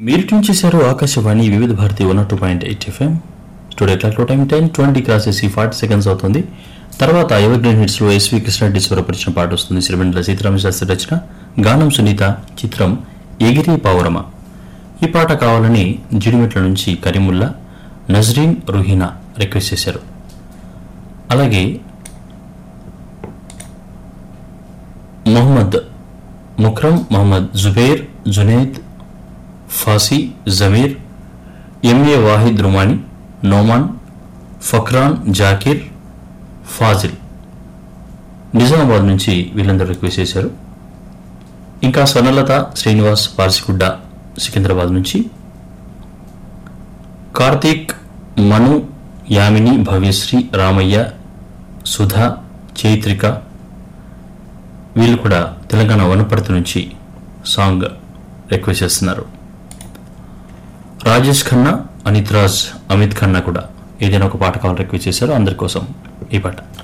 మీరు ట్యూన్ చేశారు Akashvani Vividh Bharati one two point eight FM studio క్లాక్లో టైం టెన్ ట్వంటీ క్రాస్ చేసి ఫార్టీ సెకండ్స్ అవుతుంది తర్వాత ఎవర్గ్రీన్ హిట్స్ లో ఎస్వి కృష్ణారెడ్డి స్వరపరిచిన పాట వస్తుంది శ్రీమండల సీతారామ శాస్త్రి రచన గానం సునీత చిత్రం ఎగిరి పావురమ ఈ పాట కావాలని జిడిమెట్ల నుంచి కరీముల్లా నజరీన్ రుహీనా రిక్వెస్ట్ చేశారు అలాగే మొహమ్మద్ ముక్రమ్ మొహమ్మద్ జుబైర్ జునేద్ ఫాసీ జమీర్ ఎంఏ వాహిద్ రుమాని నోమాన్ ఫక్రాన్ జాకిర్ ఫాజిల్ నిజామాబాద్ నుంచి వీళ్ళందరూ రిక్వెస్ట్ చేశారు ఇంకా స్వర్ణలత శ్రీనివాస్ పార్సిగుడ్డ సికింద్రాబాద్ నుంచి కార్తీక్ మను యామిని భవ్యశ్రీ రామయ్య సుధా చైత్రిక వీళ్ళు కూడా తెలంగాణ వనపర్తి నుంచి సాంగ్ రిక్వెస్ట్ చేస్తున్నారు రాజేష్ ఖన్నా అనిత్ రాజ్ అమిత్ ఖన్నా కూడా ఏదైనా ఒక పాట కావాలి రిక్వెస్ట్ చేశారు అందరి కోసం ఈ పాట